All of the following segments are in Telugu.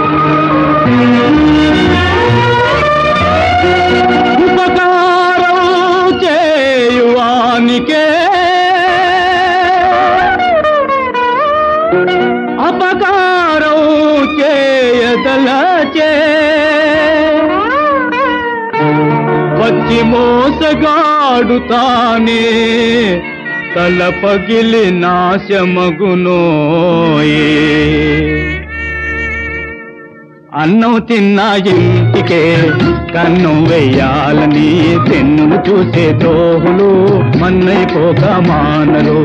ఉపకారం చేయువానికే అపకారం చేయదలచే వచ్చి మోసగాడు తానే తల పగిలి నాశమగునోయే అన్నం తిన్న ఇంటికే కన్ను వెయ్యాలని తెన్నులు చూసే ద్రోహులు మన్నైపోక మానరు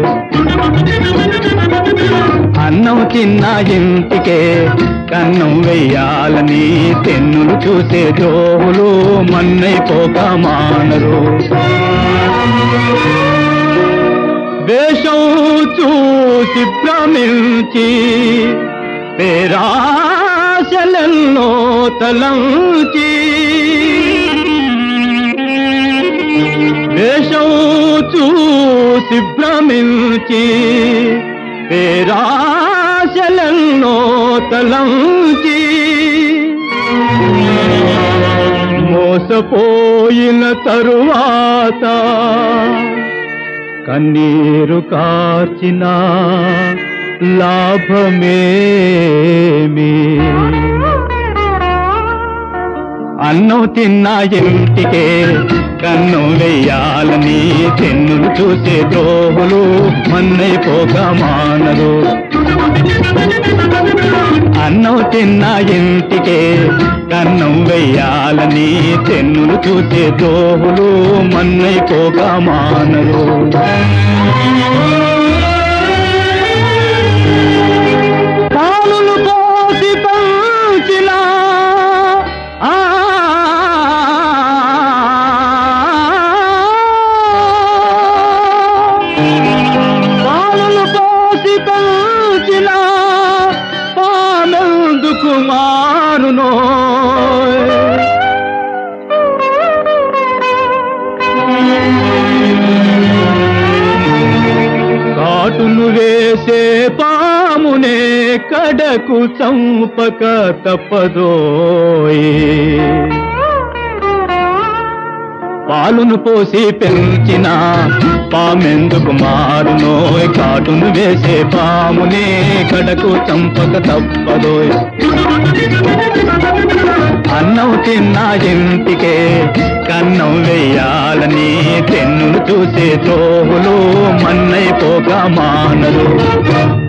అన్నం తిన్న ఇంటికే కన్ను వెయ్యాలని తెన్నులు చూసే ద్రోహులు మన్నైపోక మానరు వేషం చూసి భ్రమించి పేరాశలెన్నో తలంచి వేషం చూసి భ్రమించి పేరాశలెన్నో తలంచి మోసపోయిన తరువాత కన్నీరు కార్చిన లాభమేమి అన్నం తిన్న ఇంటికే కన్ను వెయ్యాలని తెన్నులు చూసే ద్రోహులు మన్నైపోక మానరు అన్నం తిన్న ఇంటికే కన్నం వెయ్యాలని తెన్నులు చూసే ద్రోహులు మన్నైపోక మానరు పాలులు పోసి పంచిన ఆ పాలులు పోసి పంచిన పామెందుకు మారునో కాటును వేసే పామునే కడకు చంపక తప్పదోయే పాలును పోసి పెంచిన పామెందుకు మారునోయ్ కాటును వేసే పామునే కడకు చంపక తప్పదోయ్ అన్నం తిన్న ఇంటికే కన్నం వెయ్యాలని తెన్నులు చూసే తోహులు మన్నైపోక మానరు